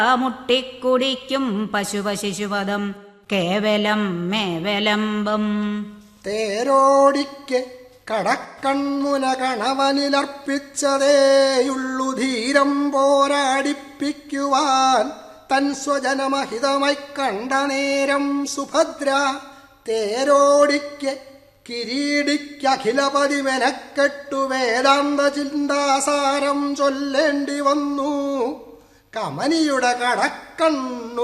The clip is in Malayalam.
മുട്ടിക്കുടിക്കും പശുപശിശുപദം കേവലം മേവലംബം തേരോടിക്ക് കടക്കൺമുന കണവനിലർപ്പിച്ചതേയുള്ളു ധീരം പോരാടിപ്പിക്കുവാൻ തൻ സ്വജനമഹിതമായി കണ്ട നേരം സുഭദ്ര തേരോടിക്ക് കിരീടിക്കഖിലപതി മെനക്കെട്ടു വേദാന്ത ചിന്താസാരം ചൊല്ലേണ്ടി വന്നു കമനിയുടെ കടക്കണ്ണു